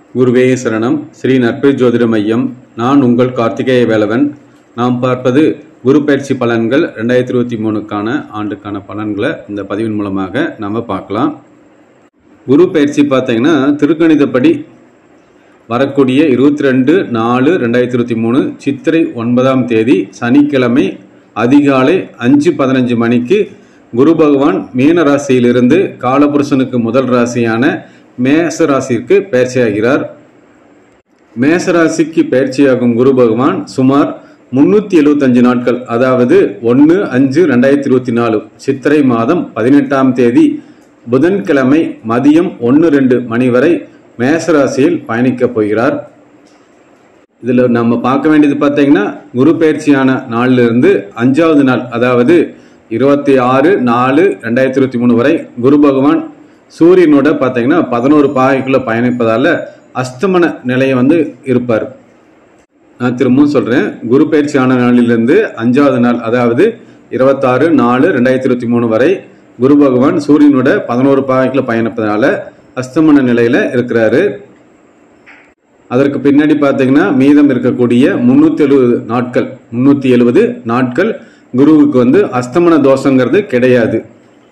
குருவே சரணம் ஸ்ரீ நட்பு ஜோதிட மையம் நான் உங்கள் கார்த்திகேய வேலவன் நாம் பார்ப்பது குரு பயிற்சி பலன்கள் ரெண்டாயிரத்தி இருபத்தி மூணுக்கான ஆண்டுக்கான பலன்களை இந்த பதிவின் மூலமாக நம்ம பார்க்கலாம் குரு பயிற்சி பார்த்தீங்கன்னா திருக்கணிதப்படி வரக்கூடிய இருபத்தி ரெண்டு நாலு ரெண்டாயிரத்தி இருபத்தி மூணு சித்திரை ஒன்பதாம் தேதி சனிக்கிழமை அதிகாலை அஞ்சு பதினஞ்சு மணிக்கு குரு பகவான் மீன ராசியிலிருந்து காலபுருஷனுக்கு முதல் ராசியான மேச ராசிக்கு பயிற்சியாகிறார் மேச ராசிக்கு பயிற்சியாகும் குரு பகவான் சுமார் முன்னூற்றி எழுபத்தஞ்சு நாட்கள் அதாவது ஒன்று அஞ்சு ரெண்டாயிரத்தி இருபத்தி நாலு சித்திரை மாதம் பதினெட்டாம் தேதி புதன்கிழமை மதியம் ஒன்று ரெண்டு மணி வரை மேசராசியில் பயணிக்கப் போகிறார் இதில் நம்ம பார்க்க வேண்டியது பார்த்தீங்கன்னா குரு பயிற்சியான நாளிலிருந்து அஞ்சாவது நாள் அதாவது இருபத்தி ஆறு நாலு ரெண்டாயிரத்தி இருபத்தி மூணு வரை குரு பகவான் சூரியனோட பார்த்தீங்கன்னா பதினோரு பாகைக்குள்ள பயணிப்பதால அஸ்தமன நிலையை வந்து இருப்பார் நான் திரும்பவும் சொல்கிறேன் குரு பயிற்சி ஆன நாளிலிருந்து அஞ்சாவது நாள் அதாவது இருபத்தாறு நாலு ரெண்டாயிரத்தி இருபத்தி மூணு வரை குரு பகவான் சூரியனோட பதினோரு பாகைக்குள்ள பயணிப்பதனால அஸ்தமன நிலையில் இருக்கிறாரு அதற்கு பின்னாடி பார்த்தீங்கன்னா மீதம் இருக்கக்கூடிய முந்நூற்றி எழுபது நாட்கள் முந்நூற்றி எழுபது நாட்கள் குருவுக்கு வந்து அஸ்தமன தோஷங்கிறது கிடையாது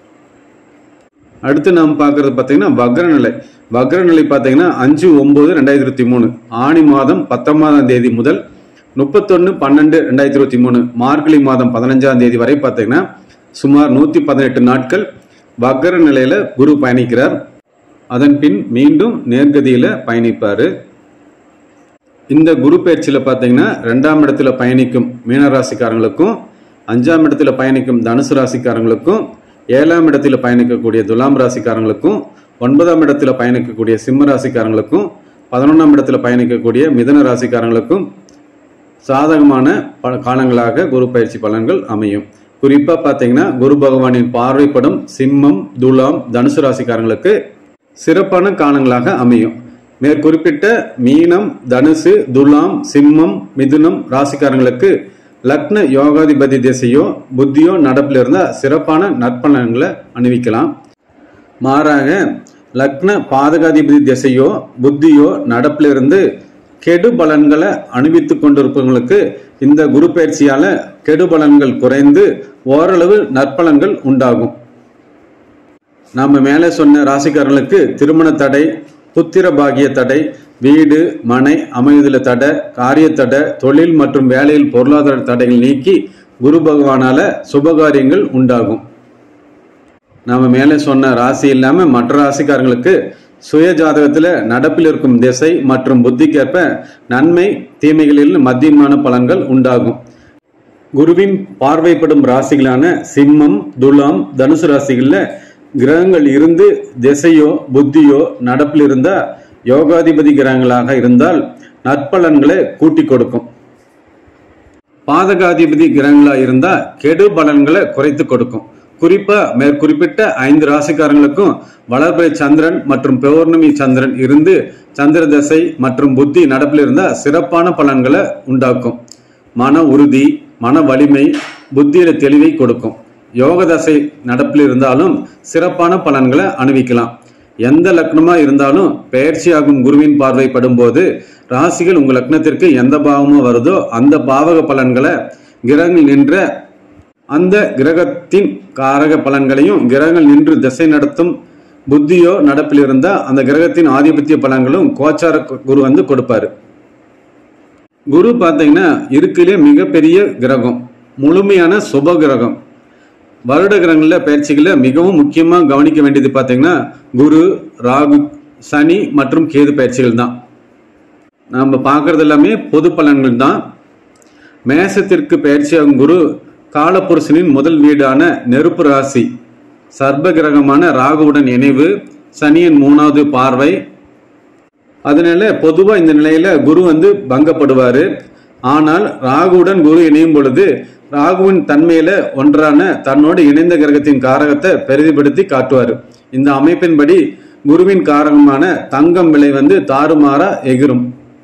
அடுத்து நாம் பார்க்கறது பார்த்தீங்கன்னா வக்ரநிலை வக்ரநிலை பார்த்தீங்கன்னா அஞ்சு ஒம்பது ரெண்டாயிரத்தி இருபத்தி மூணு ஆணி மாதம் பத்தொன்பதாம் தேதி முதல் முப்பத்தொன்று பன்னெண்டு ரெண்டாயிரத்தி இருபத்தி மூணு மார்கழி மாதம் பதினஞ்சாம் தேதி வரை பார்த்தீங்கன்னா சுமார் நூற்றி பதினெட்டு நாட்கள் வக்ர நிலையில குரு பயணிக்கிறார் அதன் பின் மீண்டும் நேர்கதியில் பயணிப்பார் இந்த குரு பயிற்சியில் பார்த்தீங்கன்னா ரெண்டாம் இடத்துல பயணிக்கும் மீனராசிக்காரங்களுக்கும் அஞ்சாம் இடத்துல பயணிக்கும் தனுசு ராசிக்காரங்களுக்கும் ஏழாம் இடத்துல பயணிக்கக்கூடிய துலாம் ராசிக்காரங்களுக்கும் ஒன்பதாம் இடத்துல பயணிக்கக்கூடிய சிம்ம ராசிக்காரங்களுக்கும் பதினொன்றாம் இடத்துல பயணிக்கக்கூடிய மிதன ராசிக்காரங்களுக்கும் சாதகமான பல காலங்களாக குரு பயிற்சி பலன்கள் அமையும் குறிப்பாக பார்த்தீங்கன்னா குரு பகவானின் பார்வைப்படும் சிம்மம் துலாம் தனுசு ராசிக்காரங்களுக்கு சிறப்பான காலங்களாக அமையும் மேற்குறிப்பிட்ட மீனம் தனுசு துலாம் சிம்மம் மிதுனம் ராசிக்காரங்களுக்கு லக்ன யோகாதிபதி திசையோ புத்தியோ நடப்பில் இருந்தால் சிறப்பான நற்பலன்களை அணிவிக்கலாம் மாறாக லக்ன பாதகாதிபதி திசையோ புத்தியோ நடப்பில் இருந்து கெடு பலன்களை அணிவித்து கொண்டிருப்பவங்களுக்கு இந்த குரு பயிற்சியால கெடு பலன்கள் குறைந்து ஓரளவு நற்பலன்கள் உண்டாகும் நாம மேலே சொன்ன ராசிக்காரர்களுக்கு திருமண தடை புத்திர பாகிய தடை வீடு மனை அமைவதில் தடை காரிய தடை தொழில் மற்றும் வேலையில் பொருளாதார தடைகள் நீக்கி குரு பகவானால சுபகாரியங்கள் உண்டாகும் நாம மேலே சொன்ன ராசி இல்லாம மற்ற ராசிக்காரங்களுக்கு சுய ஜாதகத்தில் நடப்பில் இருக்கும் திசை மற்றும் புத்திக்கேற்ப நன்மை தீமைகளில் மத்தியமான பலன்கள் உண்டாகும் குருவின் பார்வைப்படும் ராசிகளான சிம்மம் துலாம் தனுசு ராசிகளில் கிரகங்கள் இருந்து திசையோ புத்தியோ நடப்பில் இருந்தா யோகாதிபதி கிரகங்களாக இருந்தால் நற்பலன்களை கூட்டி கொடுக்கும் பாதகாதிபதி கிரகங்களாக இருந்தா கெடு பலன்களை குறைத்து கொடுக்கும் குறிப்பா மேற்குறிப்பிட்ட ஐந்து ராசிக்காரங்களுக்கும் வளர்பிறை சந்திரன் மற்றும் பௌர்ணமி சந்திரன் இருந்து சந்திர தசை மற்றும் புத்தி நடப்பில் இருந்தா சிறப்பான பலன்களை உண்டாக்கும் மன உறுதி மன வலிமை புத்தியில தெளிவை கொடுக்கும் யோக தசை நடப்பில் இருந்தாலும் சிறப்பான பலன்களை அணிவிக்கலாம் எந்த லக்னமா இருந்தாலும் பெயர்ச்சியாகும் குருவின் பார்வை படும்போது ராசிகள் உங்க லக்னத்திற்கு எந்த பாவமோ வருதோ அந்த பாவக பலன்களை கிரகங்கள் நின்ற அந்த கிரகத்தின் காரக பலன்களையும் கிரகங்கள் நின்று திசை நடத்தும் புத்தியோ நடப்பில் இருந்தா அந்த கிரகத்தின் ஆதிபத்திய பலன்களும் கோச்சார குரு வந்து கொடுப்பாரு குரு பார்த்தீங்கன்னா இருக்கிலே மிகப்பெரிய கிரகம் முழுமையான சுப கிரகம் வருட கிரகங்களில் பயிற்சிகளில் மிகவும் முக்கியமாக கவனிக்க வேண்டியது பார்த்தீங்கன்னா குரு ராகு சனி மற்றும் கேது பயிற்சிகள் தான் நாம் பார்க்கறது எல்லாமே பொது பலன்கள் தான் மேசத்திற்கு பயிற்சியாகும் குரு காலப்புருஷனின் முதல் வீடான நெருப்பு ராசி சர்ப கிரகமான ராகுவுடன் இணைவு சனியின் மூணாவது பார்வை அதனால பொதுவாக இந்த நிலையில குரு வந்து பங்கப்படுவார் ஆனால் ராகுவுடன் குரு இணையும் பொழுது ராகுவின் தன்மையில ஒன்றான தன்னோடு இணைந்த கிரகத்தின் காரகத்தை பெரிதிப்படுத்தி காட்டுவார் இந்த அமைப்பின்படி குருவின் காரகமான தங்கம் விலை வந்து தாறுமாறா எகிரும்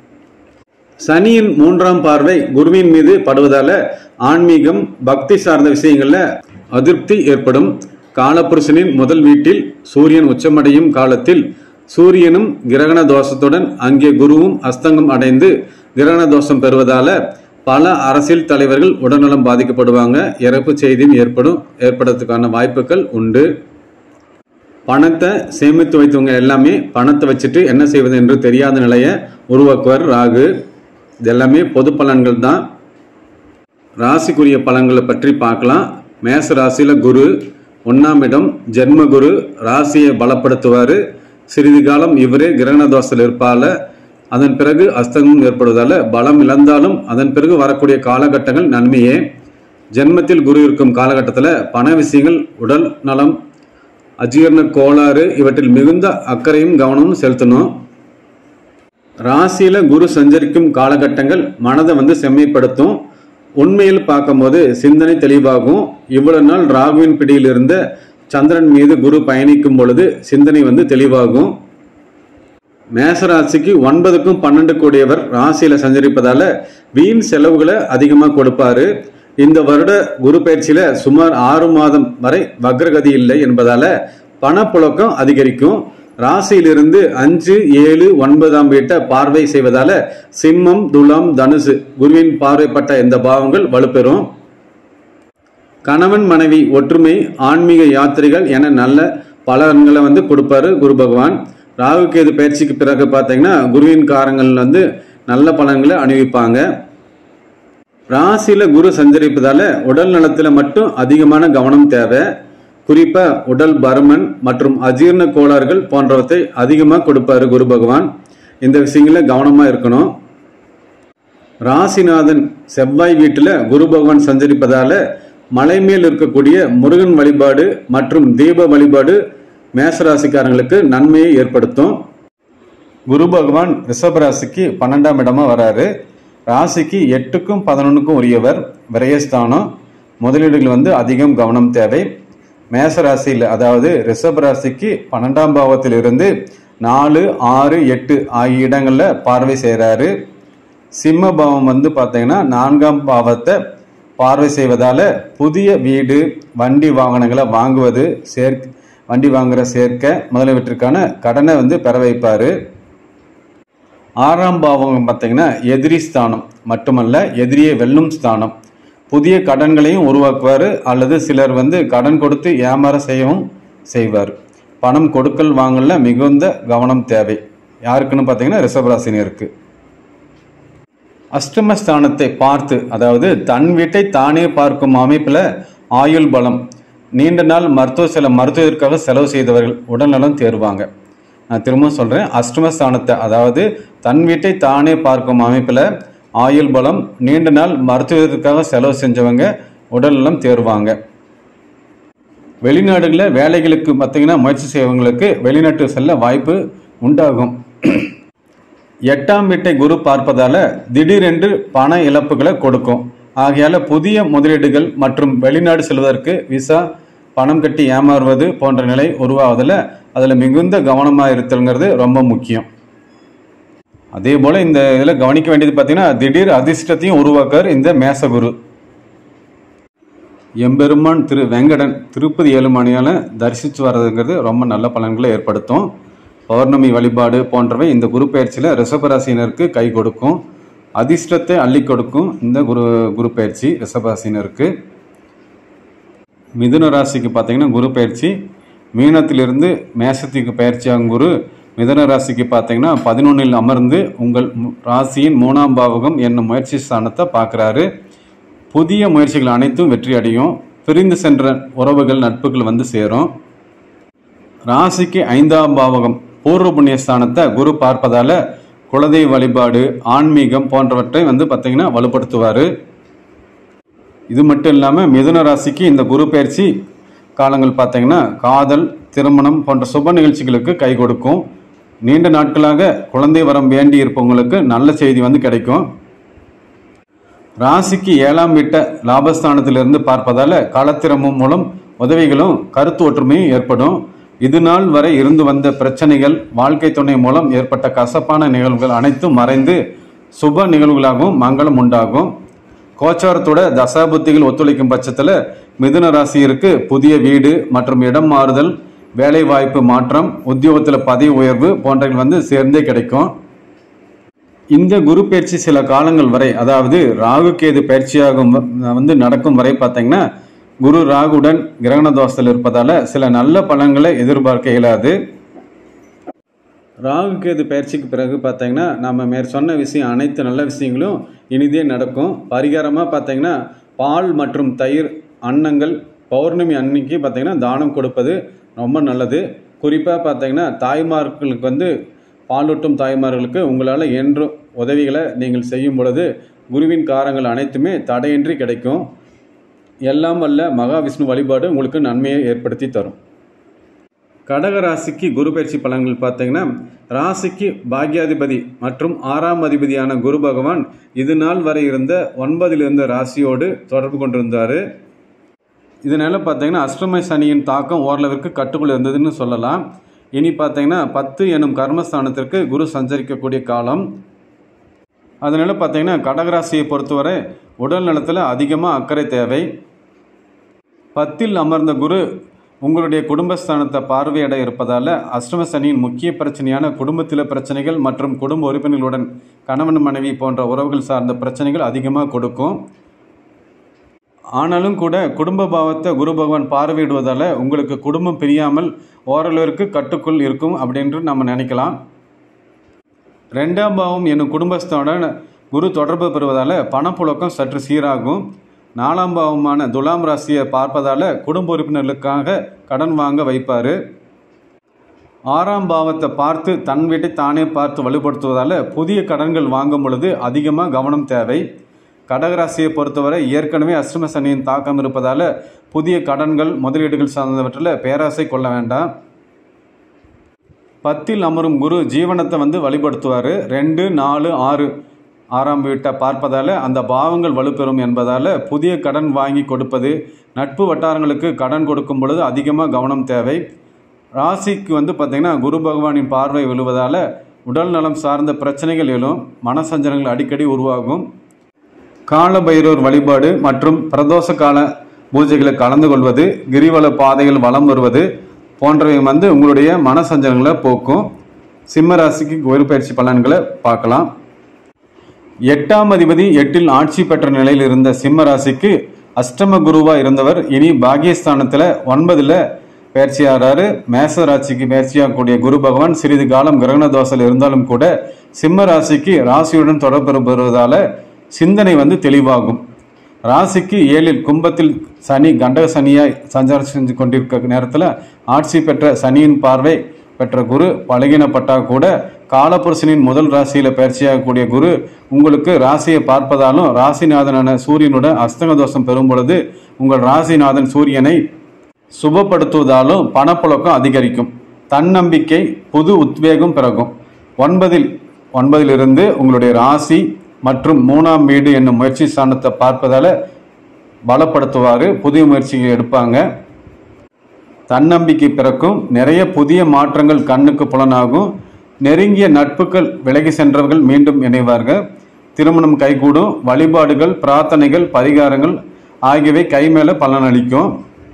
சனியின் மூன்றாம் பார்வை குருவின் மீது படுவதால ஆன்மீகம் பக்தி சார்ந்த விஷயங்கள்ல அதிருப்தி ஏற்படும் காலப்புருஷனின் முதல் வீட்டில் சூரியன் உச்சமடையும் காலத்தில் சூரியனும் கிரகண தோஷத்துடன் அங்கே குருவும் அஸ்தங்கம் அடைந்து கிரகண தோஷம் பெறுவதால பல அரசியல் தலைவர்கள் உடல்நலம் பாதிக்கப்படுவாங்க இறப்பு செய்தியும் ஏற்படும் ஏற்படுறதுக்கான வாய்ப்புகள் உண்டு பணத்தை சேமித்து வைத்தவங்க எல்லாமே பணத்தை வச்சுட்டு என்ன செய்வது என்று தெரியாத நிலையை உருவாக்குவார் ராகு இது எல்லாமே பொது பலன்கள் தான் ராசிக்குரிய பலன்களை பற்றி பார்க்கலாம் மேச ராசியில் குரு ஒன்றாம் இடம் ஜென்ம குரு ராசியை பலப்படுத்துவார் சிறிது காலம் இவரே கிரகண தோஷத்தில் இருப்பால அதன் பிறகு அஸ்தங்கம் ஏற்படுவதால பலம் இழந்தாலும் அதன் பிறகு வரக்கூடிய காலகட்டங்கள் நன்மையே ஜென்மத்தில் குரு இருக்கும் காலகட்டத்தில் பண விஷயங்கள் உடல் நலம் அஜீரண கோளாறு இவற்றில் மிகுந்த அக்கறையும் கவனமும் செலுத்தணும் ராசியில குரு சஞ்சரிக்கும் காலகட்டங்கள் மனதை வந்து செம்மைப்படுத்தும் உண்மையில் பார்க்கும்போது சிந்தனை தெளிவாகும் இவ்வளவு நாள் ராகுவின் பிடியில் இருந்த சந்திரன் மீது குரு பயணிக்கும் பொழுது சிந்தனை வந்து தெளிவாகும் மேச ராசிக்கு ஒன்பதுக்கும் பன்னெண்டு கூடியவர் ராசியில சஞ்சரிப்பதால வீண் செலவுகளை அதிகமா கொடுப்பாரு இந்த வருட குரு பயிற்சியில சுமார் ஆறு மாதம் வரை வக்ரகதி இல்லை என்பதால பணப்புழக்கம் அதிகரிக்கும் ராசியிலிருந்து அஞ்சு ஏழு ஒன்பதாம் வீட்டை பார்வை செய்வதால சிம்மம் துலாம் தனுசு குருவின் பார்வைப்பட்ட இந்த பாவங்கள் வலுப்பெறும் கணவன் மனைவி ஒற்றுமை ஆன்மீக யாத்திரைகள் என நல்ல பலன்களை வந்து கொடுப்பாரு குரு பகவான் ராகு கேது பயிற்சிக்கு பிறகு பார்த்தீங்கன்னா குருவின் காரங்கள் வந்து நல்ல பலன்களை அணிவிப்பாங்க ராசியில குரு சஞ்சரிப்பதால உடல் நலத்துல மட்டும் அதிகமான கவனம் தேவை குறிப்பா உடல் பருமன் மற்றும் அஜீரண கோளாறுகள் போன்றவற்றை அதிகமா கொடுப்பாரு குரு பகவான் இந்த விஷயங்கள கவனமா இருக்கணும் ராசிநாதன் செவ்வாய் வீட்டுல குரு பகவான் சஞ்சரிப்பதால மலை மேல் இருக்கக்கூடிய முருகன் வழிபாடு மற்றும் தீப வழிபாடு மேசராசிக்காரங்களுக்கு நன்மையை ஏற்படுத்தும் குரு பகவான் ரிஷபராசிக்கு பன்னெண்டாம் இடமா வராரு ராசிக்கு எட்டுக்கும் பதினொன்றுக்கும் உரியவர் விரயஸ்தானம் முதலீடுகள் வந்து அதிகம் கவனம் தேவை மேச ராசியில் அதாவது ரிஷப ராசிக்கு பன்னெண்டாம் பாவத்தில் இருந்து நாலு ஆறு எட்டு ஆகிய இடங்களில் பார்வை செய்கிறாரு சிம்ம பாவம் வந்து பார்த்தீங்கன்னா நான்காம் பாவத்தை பார்வை செய்வதால புதிய வீடு வண்டி வாகனங்களை வாங்குவது சேர்க் வண்டி வாங்குற சேர்க்க முதலியவற்றிற்கான கடனை வந்து பெற வைப்பாரு ஆறாம் பாவம் பார்த்தீங்கன்னா எதிரி ஸ்தானம் மட்டுமல்ல எதிரியை வெல்லும் ஸ்தானம் புதிய கடன்களையும் உருவாக்குவார் அல்லது சிலர் வந்து கடன் கொடுத்து ஏமாற செய்யவும் செய்வார் பணம் கொடுக்கல் வாங்கல மிகுந்த கவனம் தேவை யாருக்குன்னு பார்த்தீங்கன்னா ரிஷபராசினியருக்கு அஷ்டமஸ்தானத்தை பார்த்து அதாவது தன் வீட்டை தானே பார்க்கும் அமைப்பில் ஆயுள் பலம் நீண்ட நாள் மருத்துவ செல மருத்துவத்திற்காக செலவு செய்தவர்கள் உடல்நலம் தேர்வாங்க நான் திரும்பவும் சொல்கிறேன் அஷ்டமஸ்தானத்தை அதாவது தன் வீட்டை தானே பார்க்கும் அமைப்பில் ஆயுள் பலம் நீண்ட நாள் மருத்துவத்திற்காக செலவு செஞ்சவங்க உடல்நலம் தேர்வாங்க வெளிநாடுகளில் வேலைகளுக்கு பார்த்தீங்கன்னா முயற்சி செய்வங்களுக்கு வெளிநாட்டு செல்ல வாய்ப்பு உண்டாகும் எட்டாம் வீட்டை குரு பார்ப்பதால திடீரென்று பண இழப்புகளை கொடுக்கும் ஆகையால புதிய முதலீடுகள் மற்றும் வெளிநாடு செல்வதற்கு விசா பணம் கட்டி ஏமாறுவது போன்ற நிலை உருவாவதில் அதில் மிகுந்த கவனமாக இருத்தல்ங்கிறது ரொம்ப முக்கியம் அதே போல் இந்த இதில் கவனிக்க வேண்டியது பார்த்தீங்கன்னா திடீர் அதிர்ஷ்டத்தையும் உருவாக்கார் இந்த மேசகுரு எம்பெருமான் திரு வெங்கடன் திருப்பதி ஏழுமணியால் தரிசித்து வர்றதுங்கிறது ரொம்ப நல்ல பலன்களை ஏற்படுத்தும் பௌர்ணமி வழிபாடு போன்றவை இந்த குரு பயிற்சியில் ரிஷபராசினருக்கு கை கொடுக்கும் அதிர்ஷ்டத்தை அள்ளி கொடுக்கும் இந்த குரு குரு பயிற்சி ரிஷபராசினருக்கு மிதுன ராசிக்கு பார்த்தீங்கன்னா குரு பயிற்சி மீனத்திலிருந்து மேசத்துக்கு பயிற்சியாகும் குரு மிதுன ராசிக்கு பார்த்தீங்கன்னா பதினொன்றில் அமர்ந்து உங்கள் மு- ராசியின் மூணாம் பாவகம் என்னும் முயற்சி ஸ்தானத்தை பார்க்குறாரு புதிய முயற்சிகள் அனைத்தும் வெற்றி அடையும் பிரிந்து சென்ற உறவுகள் நட்புகள் வந்து சேரும் ராசிக்கு ஐந்தாம் பாவகம் பூர்வ புண்ணிய ஸ்தானத்தை குரு பார்ப்பதால குலதெய்வ வழிபாடு ஆன்மீகம் போன்றவற்றை வந்து பார்த்தீங்கன்னா வலுப்படுத்துவார் இது மட்டும் இல்லாமல் மிதுன ராசிக்கு இந்த குரு பயிற்சி காலங்கள் பார்த்தீங்கன்னா காதல் திருமணம் போன்ற சுப நிகழ்ச்சிகளுக்கு கை கொடுக்கும் நீண்ட நாட்களாக குழந்தை வரம் வேண்டி இருப்பவங்களுக்கு நல்ல செய்தி வந்து கிடைக்கும் ராசிக்கு ஏழாம் வீட்ட லாபஸ்தானத்திலிருந்து பார்ப்பதால காலத்திரமும் மூலம் உதவிகளும் கருத்து ஒற்றுமையும் ஏற்படும் இது நாள் வரை இருந்து வந்த பிரச்சனைகள் வாழ்க்கை துணை மூலம் ஏற்பட்ட கசப்பான நிகழ்வுகள் அனைத்தும் மறைந்து சுப நிகழ்வுகளாகவும் மங்களம் உண்டாகும் கோச்சாரத்தோட தசாபுத்திகள் ஒத்துழைக்கும் பட்சத்தில் மிதுன ராசியிற்கு புதிய வீடு மற்றும் இடம் மாறுதல் வேலை வாய்ப்பு மாற்றம் உத்தியோகத்தில் பதவி உயர்வு போன்றவை வந்து சேர்ந்தே கிடைக்கும் இந்த குரு பயிற்சி சில காலங்கள் வரை அதாவது ராகு கேது பயிற்சியாகும் வ- வந்து நடக்கும் வரை பார்த்தீங்கன்னா குரு ராகுடன் கிரகண தோஷத்தில் இருப்பதால சில நல்ல பலன்களை எதிர்பார்க்க இயலாது ராகு கேது பயிற்சிக்கு பிறகு பார்த்தீங்கன்னா நம்ம மேற் சொன்ன விஷயம் அனைத்து நல்ல விஷயங்களும் இனிதே நடக்கும் பரிகாரமாக பார்த்தீங்கன்னா பால் மற்றும் தயிர் அன்னங்கள் பௌர்ணமி அன்னைக்கு பார்த்தீங்கன்னா தானம் கொடுப்பது ரொம்ப நல்லது குறிப்பாக பார்த்தீங்கன்னா தாய்மார்களுக்கு வந்து பாலூட்டும் தாய்மார்களுக்கு உங்களால் என்றும் உதவிகளை நீங்கள் செய்யும் பொழுது குருவின் காரங்கள் அனைத்துமே தடையின்றி கிடைக்கும் எல்லாம் வல்ல மகாவிஷ்ணு வழிபாடு உங்களுக்கு நன்மையை ஏற்படுத்தி தரும் கடக ராசிக்கு குரு பயிற்சி பலன்கள் பார்த்தீங்கன்னா ராசிக்கு பாக்யாதிபதி மற்றும் ஆறாம் அதிபதியான குரு பகவான் இது நாள் வரை இருந்த ஒன்பதில் இருந்த ராசியோடு தொடர்பு கொண்டிருந்தார் இதனால பார்த்தீங்கன்னா அஷ்டம சனியின் தாக்கம் ஓரளவிற்கு கட்டுக்குள் இருந்ததுன்னு சொல்லலாம் இனி பார்த்தீங்கன்னா பத்து எனும் கர்மஸ்தானத்திற்கு குரு சஞ்சரிக்கக்கூடிய காலம் அதனால பார்த்தீங்கன்னா கடகராசியை பொறுத்தவரை உடல் நலத்தில் அதிகமாக அக்கறை தேவை பத்தில் அமர்ந்த குரு உங்களுடைய குடும்பஸ்தானத்தை பார்வையிட இருப்பதால் அஷ்டம சனியின் முக்கிய பிரச்சனையான குடும்பத்தில் பிரச்சனைகள் மற்றும் குடும்ப உறுப்பினர்களுடன் கணவன் மனைவி போன்ற உறவுகள் சார்ந்த பிரச்சனைகள் அதிகமாக கொடுக்கும் ஆனாலும் கூட குடும்ப பாவத்தை குரு பகவான் பார்வையிடுவதால் உங்களுக்கு குடும்பம் பிரியாமல் ஓரளவிற்கு கட்டுக்குள் இருக்கும் அப்படின்று நம்ம நினைக்கலாம் ரெண்டாம் பாவம் என்னும் குடும்பஸ்தனுடன் குரு தொடர்பு பெறுவதால் பணப்புழக்கம் சற்று சீராகும் நாலாம் பாவமான துலாம் ராசியை பார்ப்பதால் குடும்ப உறுப்பினர்களுக்காக கடன் வாங்க வைப்பார் ஆறாம் பாவத்தை பார்த்து தன் வீட்டை தானே பார்த்து வலுப்படுத்துவதால் புதிய கடன்கள் வாங்கும் பொழுது அதிகமாக கவனம் தேவை கடகராசியை பொறுத்தவரை ஏற்கனவே அஷ்டம சனியின் தாக்கம் இருப்பதால் புதிய கடன்கள் முதலீடுகள் சார்ந்தவற்றில் பேராசை கொள்ள வேண்டாம் பத்தில் அமரும் குரு ஜீவனத்தை வந்து வழிபடுத்துவார் ரெண்டு நாலு ஆறு ஆறாம் வீட்டை பார்ப்பதால் அந்த பாவங்கள் வலுப்பெறும் என்பதால் புதிய கடன் வாங்கி கொடுப்பது நட்பு வட்டாரங்களுக்கு கடன் கொடுக்கும் பொழுது அதிகமாக கவனம் தேவை ராசிக்கு வந்து பார்த்திங்கன்னா குரு பகவானின் பார்வை விழுவதால் உடல் நலம் சார்ந்த பிரச்சனைகள் எழும் மனசஞ்சலங்கள் அடிக்கடி உருவாகும் கால பைரவர் வழிபாடு மற்றும் பிரதோஷ கால பூஜைகளை கலந்து கொள்வது கிரிவல பாதைகள் வலம் வருவது போன்றவை வந்து உங்களுடைய மனசஞ்சலங்களை போக்கும் சிம்ம ராசிக்கு குரு பயிற்சி பலன்களை பார்க்கலாம் எட்டாம் அதிபதி எட்டில் ஆட்சி பெற்ற நிலையில் இருந்த சிம்ம ராசிக்கு அஷ்டம குருவா இருந்தவர் இனி பாகியஸ்தானத்தில் ஒன்பதுல பயிற்சியாகிறாரு மேச ராசிக்கு பயிற்சியாகக்கூடிய குரு பகவான் சிறிது காலம் கிரகண தோசையில் இருந்தாலும் கூட சிம்ம ராசிக்கு ராசியுடன் தொடர்பு பெறுவதால சிந்தனை வந்து தெளிவாகும் ராசிக்கு ஏழில் கும்பத்தில் சனி கண்டக சனியாய் சஞ்சாரம் செஞ்சு கொண்டிருக்க நேரத்தில் ஆட்சி பெற்ற சனியின் பார்வை பெற்ற குரு பழகினப்பட்டா கூட காலபுருஷனின் முதல் ராசியில பயிற்சியாகக்கூடிய குரு உங்களுக்கு ராசியை பார்ப்பதாலும் ராசிநாதனான சூரியனுடன் அஸ்தங்க தோஷம் பெறும் பொழுது உங்கள் ராசிநாதன் சூரியனை சுபப்படுத்துவதாலும் பணப்புழக்கம் அதிகரிக்கும் தன்னம்பிக்கை புது உத்வேகம் பிறகும் ஒன்பதில் ஒன்பதிலிருந்து உங்களுடைய ராசி மற்றும் மூணாம் வீடு என்னும் முயற்சி ஸ்தானத்தை பார்ப்பதால பலப்படுத்துவார் புதிய முயற்சிகள் எடுப்பாங்க தன்னம்பிக்கை பிறக்கும் நிறைய புதிய மாற்றங்கள் கண்ணுக்கு புலனாகும் நெருங்கிய நட்புகள் விலகி சென்றவர்கள் மீண்டும் இணைவார்கள் திருமணம் கைகூடும் வழிபாடுகள் பிரார்த்தனைகள் பரிகாரங்கள் ஆகியவை கைமேல பலனளிக்கும்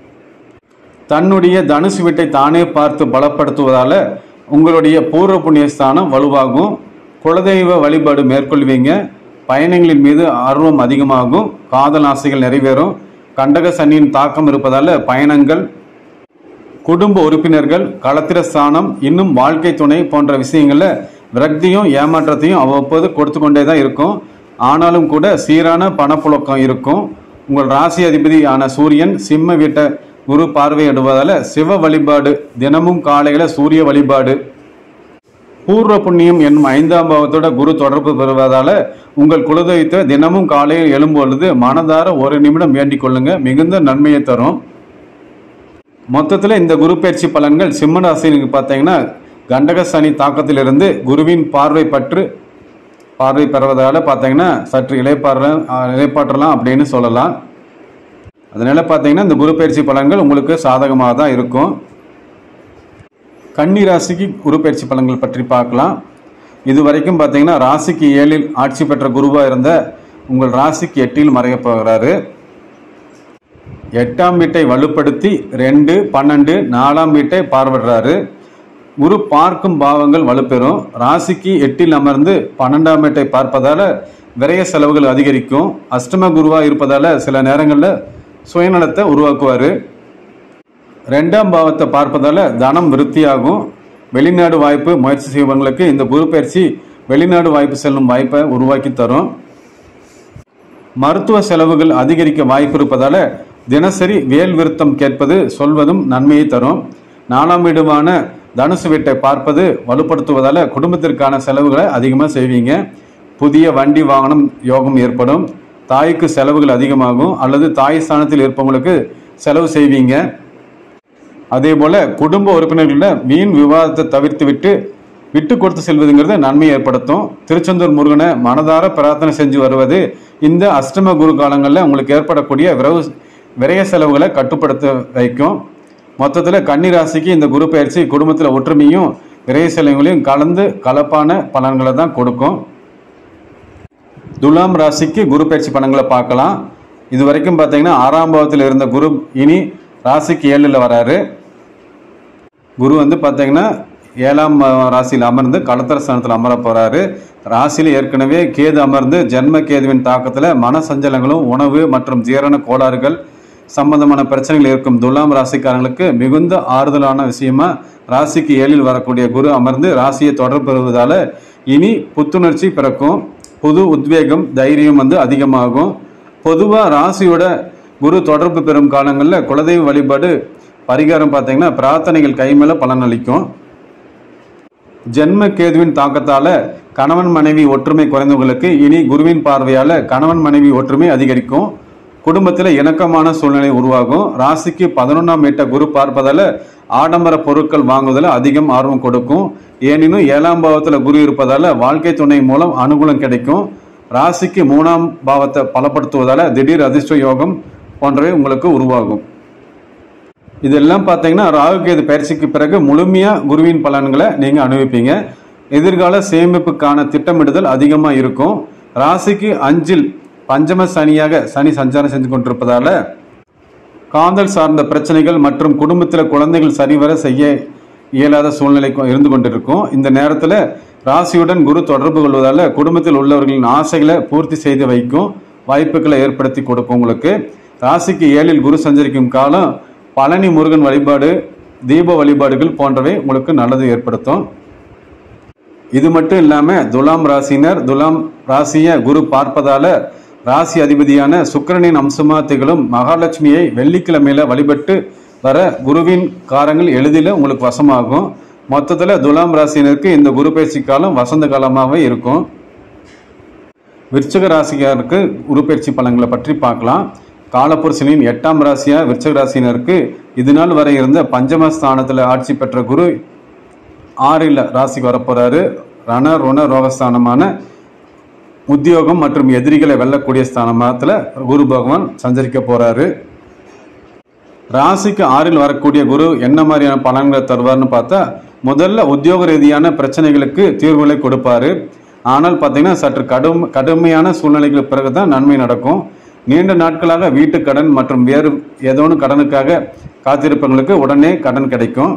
தன்னுடைய தனுசு வீட்டை தானே பார்த்து பலப்படுத்துவதால உங்களுடைய பூர்வ புண்ணிய ஸ்தானம் வலுவாகும் குலதெய்வ வழிபாடு மேற்கொள்வீங்க பயணங்களின் மீது ஆர்வம் அதிகமாகும் காதல் ஆசைகள் நிறைவேறும் கண்டக சனியின் தாக்கம் இருப்பதால பயணங்கள் குடும்ப உறுப்பினர்கள் களத்திர ஸ்தானம் இன்னும் வாழ்க்கை துணை போன்ற விஷயங்கள்ல விரக்தியும் ஏமாற்றத்தையும் அவ்வப்போது கொடுத்து கொண்டே தான் இருக்கும் ஆனாலும் கூட சீரான பணப்புழக்கம் இருக்கும் உங்கள் ராசி அதிபதியான சூரியன் சிம்ம வீட்டை குரு பார்வையிடுவதால சிவ வழிபாடு தினமும் காலையில சூரிய வழிபாடு பூர்வ புண்ணியம் என்னும் ஐந்தாம் பாவத்தோட குரு தொடர்பு பெறுவதால உங்கள் குலதெய்வத்தை தினமும் காலையில் எழும்பொழுது மனதார ஒரு நிமிடம் வேண்டிக் கொள்ளுங்க மிகுந்த நன்மையை தரும் மொத்தத்தில் இந்த குரு பயிற்சி பலன்கள் சிம்ம ராசிக்கு பார்த்தீங்கன்னா கண்டக சனி தாக்கத்திலிருந்து குருவின் பார்வை பற்று பார்வை பெறுவதால பார்த்தீங்கன்னா சற்று இலைப்பாறலாம் இலைப்பாற்றலாம் அப்படின்னு சொல்லலாம் அதனால பார்த்தீங்கன்னா இந்த குரு பயிற்சி பலன்கள் உங்களுக்கு சாதகமாக தான் இருக்கும் கன்னி ராசிக்கு குரு பயிற்சி பலன்கள் பற்றி பார்க்கலாம் இது வரைக்கும் பார்த்தீங்கன்னா ராசிக்கு ஏழில் ஆட்சி பெற்ற குருவாக இருந்த உங்கள் ராசிக்கு எட்டில் மறையப் போகிறாரு எட்டாம் வீட்டை வலுப்படுத்தி ரெண்டு பன்னெண்டு நாலாம் வீட்டை பார்வையிடுறாரு குரு பார்க்கும் பாவங்கள் வலுப்பெறும் ராசிக்கு எட்டில் அமர்ந்து பன்னெண்டாம் வீட்டை பார்ப்பதால விரய செலவுகள் அதிகரிக்கும் அஷ்டம குருவா இருப்பதால சில நேரங்களில் சுயநலத்தை உருவாக்குவார் ரெண்டாம் பாவத்தை பார்ப்பதால தனம் விருத்தியாகும் வெளிநாடு வாய்ப்பு முயற்சி செய்பவங்களுக்கு இந்த குரு பயிற்சி வெளிநாடு வாய்ப்பு செல்லும் வாய்ப்பை உருவாக்கி தரும் மருத்துவ செலவுகள் அதிகரிக்க வாய்ப்பு இருப்பதால தினசரி வேல் விருத்தம் கேட்பது சொல்வதும் நன்மையை தரும் நாலாம் வீடுமான தனுசு வீட்டை பார்ப்பது வலுப்படுத்துவதால குடும்பத்திற்கான செலவுகளை அதிகமாக செய்வீங்க புதிய வண்டி வாகனம் யோகம் ஏற்படும் தாய்க்கு செலவுகள் அதிகமாகும் அல்லது தாய் ஸ்தானத்தில் இருப்பவங்களுக்கு செலவு செய்வீங்க அதே போல குடும்ப உறுப்பினர்களில் வீண் விவாதத்தை தவிர்த்து விட்டு விட்டு கொடுத்து செல்வதுங்கிறது நன்மை ஏற்படுத்தும் திருச்செந்தூர் முருகனை மனதார பிரார்த்தனை செஞ்சு வருவது இந்த அஷ்டம குரு காலங்களில் உங்களுக்கு ஏற்படக்கூடிய விரவு விரய செலவுகளை கட்டுப்படுத்த வைக்கும் மொத்தத்தில் கன்னி ராசிக்கு இந்த குரு பயிற்சி குடும்பத்தில் ஒற்றுமையும் விரய செலவுகளையும் கலந்து கலப்பான பலன்களை தான் கொடுக்கும் துலாம் ராசிக்கு குரு பயிற்சி பலன்களை பார்க்கலாம் இது வரைக்கும் பார்த்தீங்கன்னா ஆறாம் பாவத்தில் இருந்த குரு இனி ராசிக்கு ஏழில் வராரு குரு வந்து பார்த்தீங்கன்னா ஏழாம் ராசியில் அமர்ந்து களத்திர ஸ்தானத்தில் அமர போறாரு ராசியில் ஏற்கனவே கேது அமர்ந்து ஜென்ம கேதுவின் தாக்கத்தில் மன சஞ்சலங்களும் உணவு மற்றும் ஜீரண கோளாறுகள் சம்பந்தமான பிரச்சனைகள் இருக்கும் துலாம் ராசிக்காரங்களுக்கு மிகுந்த ஆறுதலான விஷயமா ராசிக்கு ஏழில் வரக்கூடிய குரு அமர்ந்து ராசியை தொடர்பு பெறுவதால இனி புத்துணர்ச்சி பிறக்கும் புது உத்வேகம் தைரியம் வந்து அதிகமாகும் பொதுவாக ராசியோட குரு தொடர்பு பெறும் காலங்களில் குலதெய்வ வழிபாடு பரிகாரம் பார்த்தீங்கன்னா பிரார்த்தனைகள் கைமேல பலனளிக்கும் ஜென்ம கேதுவின் தாக்கத்தால கணவன் மனைவி ஒற்றுமை குறைந்தவங்களுக்கு இனி குருவின் பார்வையால கணவன் மனைவி ஒற்றுமை அதிகரிக்கும் குடும்பத்தில் இணக்கமான சூழ்நிலை உருவாகும் ராசிக்கு பதினொன்றாம் வீட்டை குரு பார்ப்பதால ஆடம்பர பொருட்கள் வாங்குவதில் அதிகம் ஆர்வம் கொடுக்கும் ஏனினும் ஏழாம் பாவத்தில் குரு இருப்பதால வாழ்க்கை துணை மூலம் அனுகூலம் கிடைக்கும் ராசிக்கு மூணாம் பாவத்தை பலப்படுத்துவதால திடீர் அதிர்ஷ்ட யோகம் போன்றவை உங்களுக்கு உருவாகும் இதெல்லாம் பார்த்தீங்கன்னா ராகுகேது பயிற்சிக்கு பிறகு முழுமையாக குருவின் பலன்களை நீங்கள் அனுபவிப்பீங்க எதிர்கால சேமிப்புக்கான திட்டமிடுதல் அதிகமாக இருக்கும் ராசிக்கு அஞ்சில் பஞ்சம சனியாக சனி சஞ்சாரம் செஞ்சு கொண்டிருப்பதால காதல் சார்ந்த பிரச்சனைகள் மற்றும் குடும்பத்தில் குழந்தைகள் சரிவர செய்ய இயலாத சூழ்நிலை கொ- இருந்து கொண்டிருக்கும் இந்த நேரத்தில் ராசியுடன் குரு தொடர்பு கொள்வதால குடும்பத்தில் உள்ளவர்களின் ஆசைகளை பூர்த்தி செய்து வைக்கும் வாய்ப்புகளை ஏற்படுத்தி கொடுக்கும் உங்களுக்கு ராசிக்கு ஏழில் குரு சஞ்சரிக்கும் காலம் பழனி முருகன் வழிபாடு தீப வழிபாடுகள் போன்றவை உங்களுக்கு நல்லது ஏற்படுத்தும் இது மட்டும் இல்லாம துலாம் ராசினர் துலாம் ராசிய குரு பார்ப்பதால ராசி அதிபதியான சுக்கிரனின் அம்சமா திகழும் மகாலட்சுமியை வெள்ளிக்கிழமையில வழிபட்டு வர குருவின் காரங்கள் எளிதில் உங்களுக்கு வசமாகும் மொத்தத்தில் துலாம் ராசினருக்கு இந்த குரு பயிற்சி காலம் வசந்த காலமாகவே இருக்கும் விருச்சக ராசிக்காருக்கு குரு பயிற்சி பலன்களை பற்றி பார்க்கலாம் காலப்புருஷனின் எட்டாம் ராசியா விருச்சக ராசினருக்கு இது நாள் வரை இருந்த பஞ்சமஸ்தானத்தில் ஆட்சி பெற்ற குரு ஆறில் ராசிக்கு வரப்போறாரு ரண ருண ரோகஸ்தானமான உத்தியோகம் மற்றும் எதிரிகளை வெல்லக்கூடிய ஸ்தானமாத்துல குரு பகவான் சஞ்சரிக்க போறாரு ராசிக்கு ஆறில் வரக்கூடிய குரு என்ன மாதிரியான பலன்களை தருவார்னு பார்த்தா முதல்ல உத்தியோக ரீதியான பிரச்சனைகளுக்கு தீர்வுகளை கொடுப்பாரு ஆனால் பார்த்தீங்கன்னா சற்று கடும் கடுமையான சூழ்நிலைகளுக்கு பிறகு தான் நன்மை நடக்கும் நீண்ட நாட்களாக வீட்டு கடன் மற்றும் வேறு ஏதோ ஒன்று கடனுக்காக காத்திருப்பவங்களுக்கு உடனே கடன் கிடைக்கும்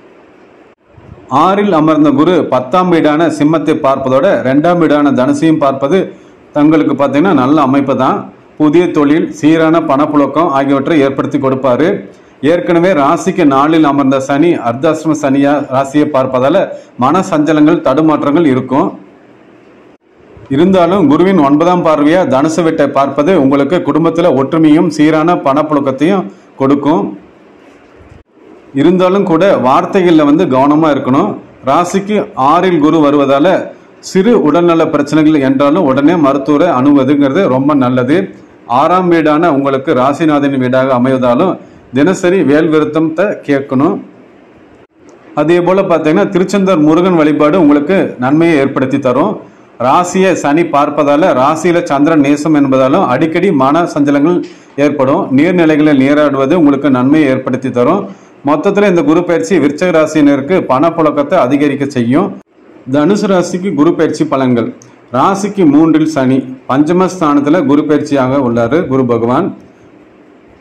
ஆறில் அமர்ந்த குரு பத்தாம் வீடான சிம்மத்தை பார்ப்பதோட ரெண்டாம் வீடான தனுசையும் பார்ப்பது தங்களுக்கு பார்த்தீங்கன்னா நல்ல அமைப்பு தான் புதிய தொழில் சீரான பணப்புழக்கம் ஆகியவற்றை ஏற்படுத்தி கொடுப்பாரு ஏற்கனவே ராசிக்கு நாளில் அமர்ந்த சனி அர்த்தாசிரம சனியா ராசியை பார்ப்பதால மன சஞ்சலங்கள் தடுமாற்றங்கள் இருக்கும் இருந்தாலும் குருவின் ஒன்பதாம் பார்வையா தனுசு வீட்டை பார்ப்பது உங்களுக்கு குடும்பத்தில் ஒற்றுமையும் சீரான பணப்புழக்கத்தையும் கொடுக்கும் இருந்தாலும் கூட வார்த்தைகளில் வந்து கவனமாக இருக்கணும் ராசிக்கு ஆறில் குரு வருவதால சிறு உடல்நல பிரச்சனைகள் என்றாலும் உடனே மருத்துவரை அணுவதுங்கிறது ரொம்ப நல்லது ஆறாம் வீடான உங்களுக்கு ராசிநாதன் வீடாக அமைவதாலும் தினசரி வேல் விருத்தத்தை கேட்கணும் அதே போல பார்த்தீங்கன்னா திருச்செந்தூர் முருகன் வழிபாடு உங்களுக்கு நன்மையை ஏற்படுத்தி தரும் ராசியை சனி பார்ப்பதால ராசியில சந்திரன் நேசம் என்பதாலும் அடிக்கடி மன சஞ்சலங்கள் ஏற்படும் நீர்நிலைகளில் நீராடுவது உங்களுக்கு நன்மையை ஏற்படுத்தி தரும் மொத்தத்தில் இந்த குரு பயிற்சி விருச்சக ராசியினருக்கு பணப்புழக்கத்தை அதிகரிக்க செய்யும் தனுசு ராசிக்கு குரு பயிற்சி பலன்கள் ராசிக்கு மூன்றில் சனி பஞ்சமஸ்தானத்தில் குரு பயிற்சியாக உள்ளாரு குரு பகவான்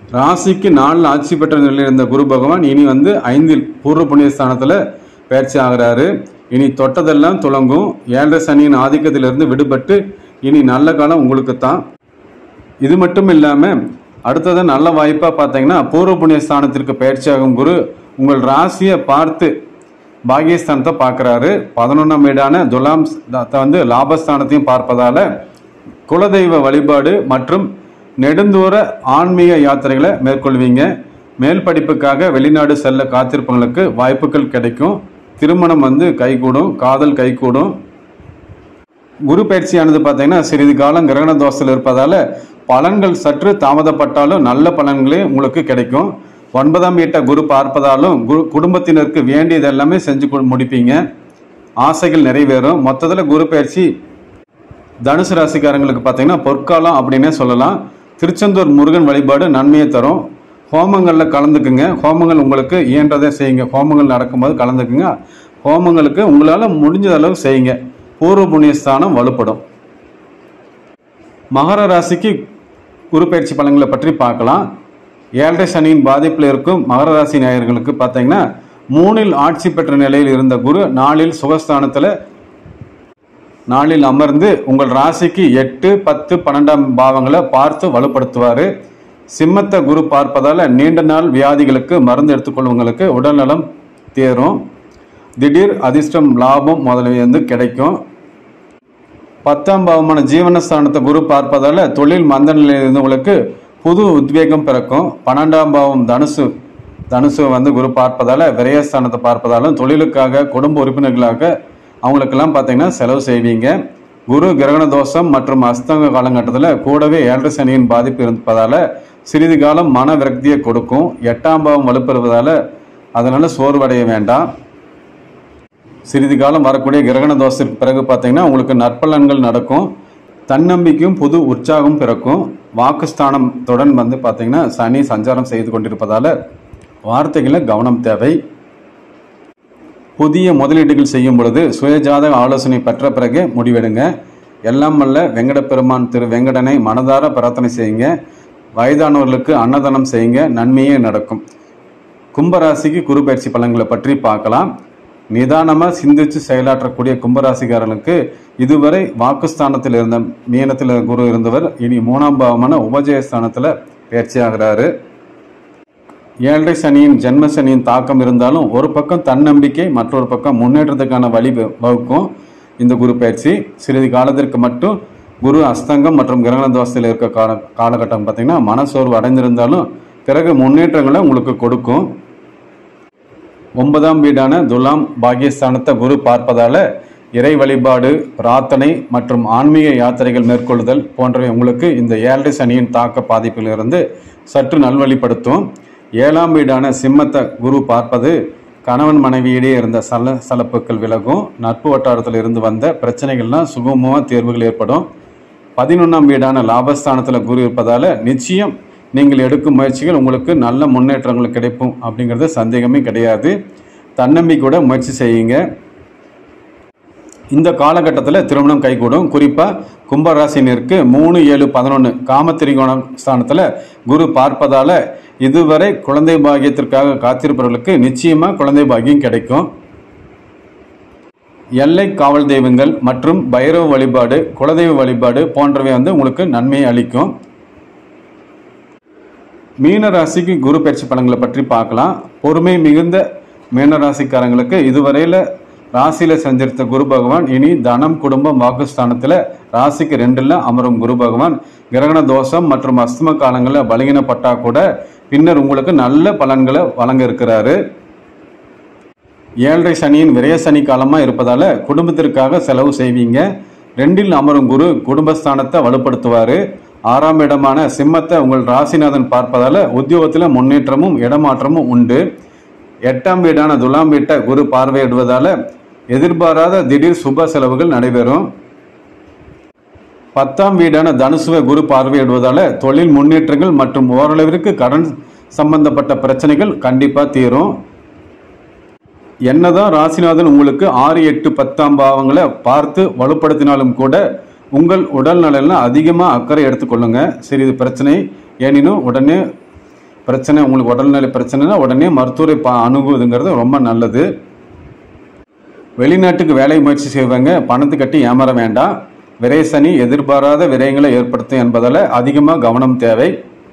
ராசிக்கு நாலில் ஆட்சி பெற்ற நிலையில் இருந்த குரு பகவான் இனி வந்து ஐந்தில் பூர்வ புண்ணிய ஸ்தானத்தில் பயிற்சி ஆகிறாரு இனி தொட்டதெல்லாம் துளங்கும் ஏழரை சனியின் ஆதிக்கத்திலிருந்து விடுபட்டு இனி நல்ல காலம் உங்களுக்கு தான் இது மட்டும் இல்லாமல் அடுத்தது நல்ல வாய்ப்பாக பார்த்தீங்கன்னா பூர்வ புண்ணிய ஸ்தானத்திற்கு பயிற்சியாகும் குரு உங்கள் ராசியை பார்த்து பாகியஸ்தானத்தை பார்க்குறாரு பதினொன்றாம் வீடான துலாம் ஸ்தானத்தை வந்து லாபஸ்தானத்தையும் பார்ப்பதால குலதெய்வ வழிபாடு மற்றும் நெடுந்தூர ஆன்மீக யாத்திரைகளை மேற்கொள்வீங்க மேல் படிப்புக்காக வெளிநாடு செல்ல காத்திருப்பவங்களுக்கு வாய்ப்புகள் கிடைக்கும் திருமணம் வந்து கைகூடும் காதல் கைகூடும் குரு பயிற்சியானது பார்த்தீங்கன்னா சிறிது காலம் கிரகண தோஷத்தில் இருப்பதால பலன்கள் சற்று தாமதப்பட்டாலும் நல்ல பலன்களே உங்களுக்கு கிடைக்கும் ஒன்பதாம் வீட்டை குரு பார்ப்பதாலும் குரு குடும்பத்தினருக்கு வேண்டியது எல்லாமே செஞ்சு கொடு- முடிப்பீங்க ஆசைகள் நிறைவேறும் மொத்தத்தில் குரு பயிற்சி தனுசு ராசிக்காரங்களுக்கு பார்த்தீங்கன்னா பொற்காலம் அப்படின்னே சொல்லலாம் திருச்செந்தூர் முருகன் வழிபாடு நன்மையை தரும் ஹோமங்களில் கலந்துக்குங்க ஹோமங்கள் உங்களுக்கு இயன்றதை செய்யுங்க ஹோமங்கள் நடக்கும்போது கலந்துக்குங்க ஹோமங்களுக்கு உங்களால் முடிஞ்ச அளவு செய்யுங்க பூர்வ புண்ணியஸ்தானம் வலுப்படும் மகர ராசிக்கு குரு பயிற்சி பலன்களை பற்றி பார்க்கலாம் ஏழரை சனியின் பாதிப்பில் இருக்கும் மகர ராசி நேயர்களுக்கு பார்த்தீங்கன்னா மூணில் ஆட்சி பெற்ற நிலையில் இருந்த குரு நாளில் சுகஸ்தானத்தில் நாளில் அமர்ந்து உங்கள் ராசிக்கு எட்டு பத்து பன்னெண்டாம் பாவங்களை பார்த்து வலுப்படுத்துவார் சிம்மத்தை குரு பார்ப்பதால் நீண்ட நாள் வியாதிகளுக்கு மருந்து எடுத்துக்கொள்வங்களுக்கு உடல்நலம் தேரும் திடீர் அதிர்ஷ்டம் லாபம் முதலிய வந்து கிடைக்கும் பத்தாம் பாவமான ஜீவனஸ்தானத்தை குரு பார்ப்பதால் தொழில் மந்த நிலையில் இருந்தவங்களுக்கு புது உத்வேகம் பிறக்கும் பன்னெண்டாம் பாவம் தனுசு தனுசு வந்து குரு பார்ப்பதால் விரயஸ்தானத்தை பார்ப்பதாலும் தொழிலுக்காக குடும்ப உறுப்பினர்களாக அவங்களுக்கெல்லாம் பார்த்தீங்கன்னா செலவு செய்வீங்க குரு கிரகண தோஷம் மற்றும் அஸ்தங்க காலகட்டத்தில் கூடவே ஏழரை சனியின் பாதிப்பு இருப்பதால் சிறிது காலம் மன விரக்தியை கொடுக்கும் எட்டாம் பாவம் வலுப்பெறுவதால் அதனால் சோர்வடைய வேண்டாம் சிறிது காலம் வரக்கூடிய கிரகண தோஷத்திற்கு பிறகு பார்த்தீங்கன்னா உங்களுக்கு நற்பலன்கள் நடக்கும் தன்னம்பிக்கையும் புது உற்சாகம் பிறக்கும் வாக்குஸ்தானத்துடன் வந்து பார்த்தீங்கன்னா சனி சஞ்சாரம் செய்து கொண்டிருப்பதால வார்த்தைகளில் கவனம் தேவை புதிய முதலீடுகள் செய்யும் பொழுது சுயஜாதக ஆலோசனை பெற்ற பிறகு முடிவெடுங்க எல்லாம் வல்ல வெங்கட பெருமான் திரு வெங்கடனை மனதார பிரார்த்தனை செய்யுங்க வயதானவர்களுக்கு அன்னதானம் செய்யுங்க நன்மையே நடக்கும் கும்பராசிக்கு குரு பயிற்சி பலன்களை பற்றி பார்க்கலாம் நிதானமாக சிந்திச்சு செயலாற்றக்கூடிய கும்பராசிக்காரர்களுக்கு இதுவரை வாக்குஸ்தானத்தில் இருந்த மீனத்தில் குரு இருந்தவர் இனி மூணாம் பாவமான உபஜயஸ்தானத்தில் பயிற்சியாகிறாரு ஏழரை சனியின் ஜென்ம சனியின் தாக்கம் இருந்தாலும் ஒரு பக்கம் தன்னம்பிக்கை மற்றொரு பக்கம் முன்னேற்றத்துக்கான வழி வ- வகுக்கும் இந்த குரு பயிற்சி சிறிது காலத்திற்கு மட்டும் குரு அஸ்தங்கம் மற்றும் கிரகண தோஷத்தில் இருக்க கால காலகட்டம் பார்த்தீங்கன்னா மனசோர்வு அடைந்திருந்தாலும் பிறகு முன்னேற்றங்களை உங்களுக்கு கொடுக்கும் ஒன்பதாம் வீடான துலாம் பாகியஸ்தானத்தை குரு பார்ப்பதால இறை வழிபாடு பிரார்த்தனை மற்றும் ஆன்மீக யாத்திரைகள் மேற்கொள்ளுதல் போன்றவை உங்களுக்கு இந்த ஏழரை சனியின் தாக்க பாதிப்பிலிருந்து சற்று நல்வழிப்படுத்தும் ஏழாம் வீடான சிம்மத்தை குரு பார்ப்பது கணவன் மனைவியிடையே இருந்த சல சலப்புகள் விலகும் நட்பு வட்டாரத்தில் இருந்து வந்த பிரச்சனைகள்லாம் சுகமமாக தேர்வுகள் ஏற்படும் பதினொன்றாம் வீடான லாபஸ்தானத்தில் குரு இருப்பதால் நிச்சயம் நீங்கள் எடுக்கும் முயற்சிகள் உங்களுக்கு நல்ல முன்னேற்றங்கள் கிடைக்கும் அப்படிங்கிறது சந்தேகமே கிடையாது தன்னம்பிக்கையோட முயற்சி செய்யுங்க இந்த காலகட்டத்தில் திருமணம் கைகூடும் குறிப்பாக கும்பராசினருக்கு மூணு ஏழு பதினொன்று காமத்திரிகோணம் ஸ்தானத்தில் குரு பார்ப்பதால் இதுவரை குழந்தை பாக்கியத்திற்காக காத்திருப்பவர்களுக்கு நிச்சயமாக குழந்தை பாக்கியம் கிடைக்கும் எல்லை காவல் தெய்வங்கள் மற்றும் பைரவ வழிபாடு குலதெய்வ வழிபாடு போன்றவை வந்து உங்களுக்கு நன்மையை அளிக்கும் மீன ராசிக்கு குரு பயிற்சி பலன்களை பற்றி பார்க்கலாம் பொறுமை மிகுந்த மீன ராசிக்காரங்களுக்கு இதுவரையில் ராசியில் சஞ்சரித்த குரு பகவான் இனி தனம் குடும்பம் வாக்குஸ்தானத்தில் ராசிக்கு ரெண்டில் அமரும் குரு பகவான் கிரகண தோஷம் மற்றும் அஸ்தம காலங்களில் பலகீனப்பட்டா கூட பின்னர் உங்களுக்கு நல்ல பலன்களை வழங்க இருக்கிறாரு ஏழரை சனியின் விரய சனி காலமாக இருப்பதால் குடும்பத்திற்காக செலவு செய்வீங்க ரெண்டில் அமரும் குரு குடும்பஸ்தானத்தை வலுப்படுத்துவார் ஆறாம் இடமான சிம்மத்தை உங்கள் ராசிநாதன் பார்ப்பதால் உத்தியோகத்தில் முன்னேற்றமும் இடமாற்றமும் உண்டு எட்டாம் வீடான துலாம் வீட்டை குரு பார்வையிடுவதால் எதிர்பாராத திடீர் சுப செலவுகள் நடைபெறும் பத்தாம் வீடான தனுசுவை குரு பார்வையிடுவதால் தொழில் முன்னேற்றங்கள் மற்றும் ஓரளவிற்கு கடன் சம்பந்தப்பட்ட பிரச்சனைகள் கண்டிப்பாக தீரும் என்னதான் ராசிநாதன் உங்களுக்கு ஆறு எட்டு பத்தாம் பாவங்களை பார்த்து வலுப்படுத்தினாலும் கூட உங்கள் உடல் நலனில் அதிகமாக அக்கறை எடுத்துக்கொள்ளுங்க சிறிது பிரச்சனை எனினும் உடனே பிரச்சனை உங்களுக்கு உடல்நிலை பிரச்சனைனா உடனே மருத்துவரை பா அணுகுவதுங்கிறது ரொம்ப நல்லது வெளிநாட்டுக்கு வேலை முயற்சி செய்வாங்க பணத்தை கட்டி ஏமாற வேண்டாம் விரைசனி எதிர்பாராத விரயங்களை ஏற்படுத்தும் என்பதால் அதிகமாக கவனம் தேவை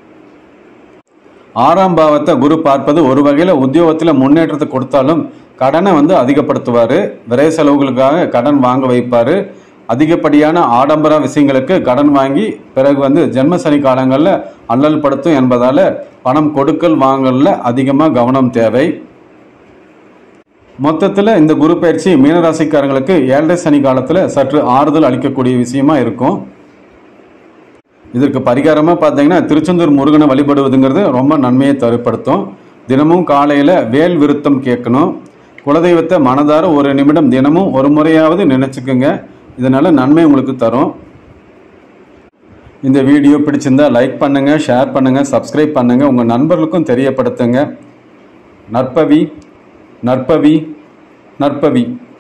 ஆறாம் பாவத்தை குரு பார்ப்பது ஒரு வகையில் உத்தியோகத்தில் முன்னேற்றத்தை கொடுத்தாலும் கடனை வந்து அதிகப்படுத்துவார் விரை செலவுகளுக்காக கடன் வாங்க வைப்பார் அதிகப்படியான ஆடம்பர விஷயங்களுக்கு கடன் வாங்கி பிறகு வந்து ஜென்ம சனி காலங்களில் அல்லல் படுத்தும் என்பதால் பணம் கொடுக்கல் வாங்கலில் அதிகமாக கவனம் தேவை மொத்தத்தில் இந்த குரு பயிற்சி மீனராசிக்காரங்களுக்கு ஏழரை சனி காலத்தில் சற்று ஆறுதல் அளிக்கக்கூடிய விஷயமா இருக்கும் இதற்கு பரிகாரமாக பார்த்தீங்கன்னா திருச்செந்தூர் முருகனை வழிபடுவதுங்கிறது ரொம்ப நன்மையை தருப்படுத்தும் தினமும் காலையில் வேல் விருத்தம் கேட்கணும் குலதெய்வத்தை மனதார ஒரு நிமிடம் தினமும் ஒரு முறையாவது நினச்சிக்கோங்க இதனால் நன்மை உங்களுக்கு தரும் இந்த வீடியோ பிடிச்சிருந்தா லைக் பண்ணுங்கள் ஷேர் பண்ணுங்கள் சப்ஸ்கிரைப் பண்ணுங்கள் உங்கள் நண்பர்களுக்கும் தெரியப்படுத்துங்க நற்பவி நற்பவி நற்பவி